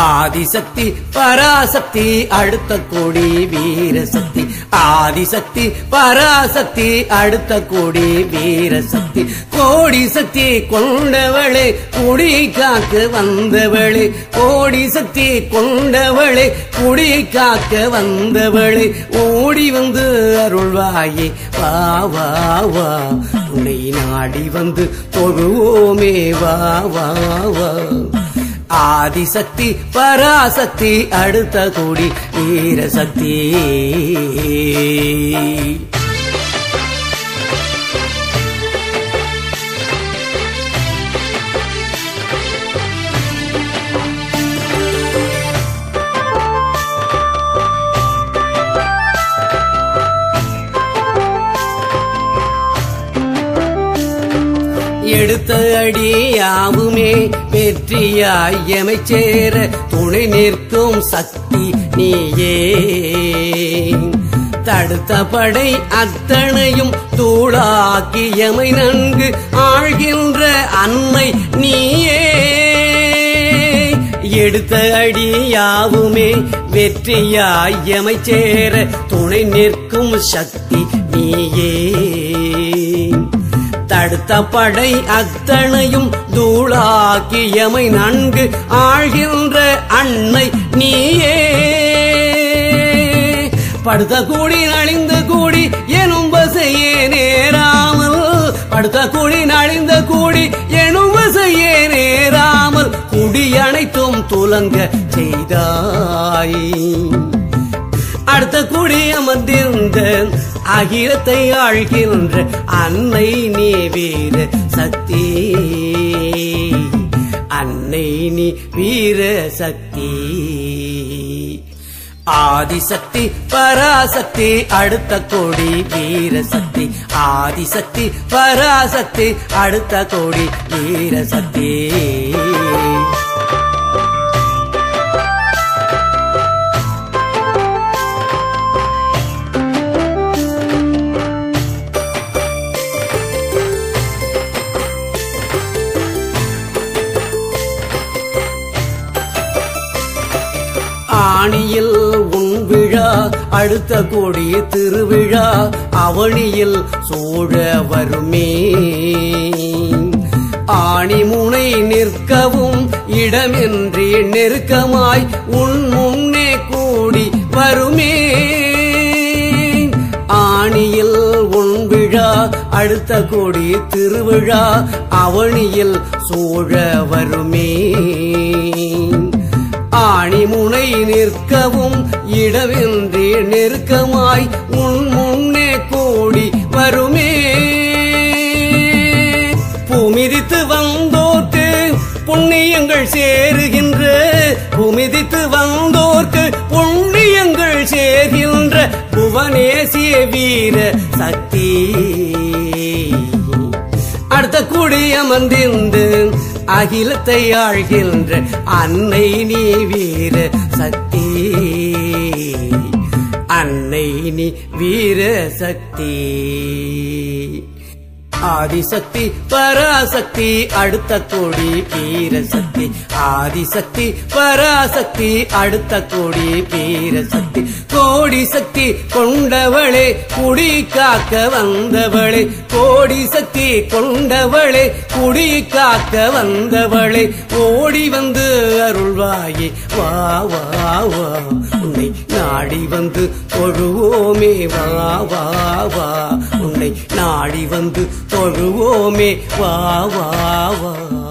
ஆதிசக்தி பராசக்தி அடுத்த கோடி வீரசக்தி ஆதிசக்தி பராசக்தி அடுத்த கோடி வீரசக்தி கோடி சக்தி கொண்டவளே குடி காக்க வந்தவளே கோடி சக்தி கொண்டவளே குடி காக்க வந்தவளே ஓடி வந்து அருள்வாயே வா வா வா உன்னை நாடி வந்து தொழுவோமே வா வா வா ஆதிசக்தி பராசக்தி அடுத்த கோடி வீரசக்தி எடுத்த அடியாவுமே வெற்றியாய் எமைச் சேர துணை நிற்கும் சக்தி நீயே தடுத்த படை அத்தனையும் தூளாக்கி எமை நன்கு ஆழ்கின்ற அன்னை நீயே எடுத்த அடியாவுமே வெற்றியாய் எமைச் சேர துணை நிற்கும் சக்தி நீயே தடுத்த படை அத்தனையும் தூளாக்கி எமை நன்கு ஆழ்கின்ற அன்னை நீயே படுத்த கூடி நலிந்த கூடி எனும் வசையே நேராமல் படுத்த கூடி நலிந்த கூடி எனும் வசையே நேராமல் குடி அனைத்தும் துலங்க செய்தாய் அடுத்த குடி அமர்ந்திருந்த அகிலத்தை ஆழ்கின்ற அன்னை நீ வீர சக்தி அன்னை நீ வீர சக்தி ஆதிசக்தி பராசக்தி அடுத்த கோடி வீரசக்தி ஆதிசக்தி பராசக்தி அடுத்த கோடி வீரசக்தி ஆணியில் உன் விழா அடுத்த கோடி திருவிழா அவனியில் சூழ வருமே ஆணி முனை நிற்கவும் இடமின்றி நெருக்கமாய் உன் முன்னே கூடி வருமே ஆணியில் உன் விழா அடுத்த கோடி திருவிழா அவனியில் சூழ வருமே ஆணி முனை நிற்கவும் இடமின்றி நெருக்கமாய் உன் முன்னே கூடி வருமே பூமிதித்து வந்தோர்க்கு புண்ணியங்கள் சேருகின்ற பூமிதித்து வந்தோர்க்கு புண்ணியங்கள் சேர்கின்ற புவனேசிய வீர சக்தி அடுத்த கூடி அமர்ந்திருந்து அகிலத்தை ஆழ்கின்ற அன்னை நீ வீர சக்தி அன்னை நீ வீர சக்தி ஆதிசக்தி பராசக்தி அடுத்த கோடி வீரசக்தி ஆதிசக்தி பராசக்தி அடுத்த கோடி வீரசக்தி கோடி சக்தி கொண்டவளே குடி காக்க வந்தவளே கோடி சக்தி கொண்டவளே குடி காக்க வந்தவளே ஓடி வந்து அருள்வாயே வா வா வா உன்னை நாடி வந்து தொழுவோமே வா வா வா உன்னை நாடி வந்து தொழுவோமே வா வா வா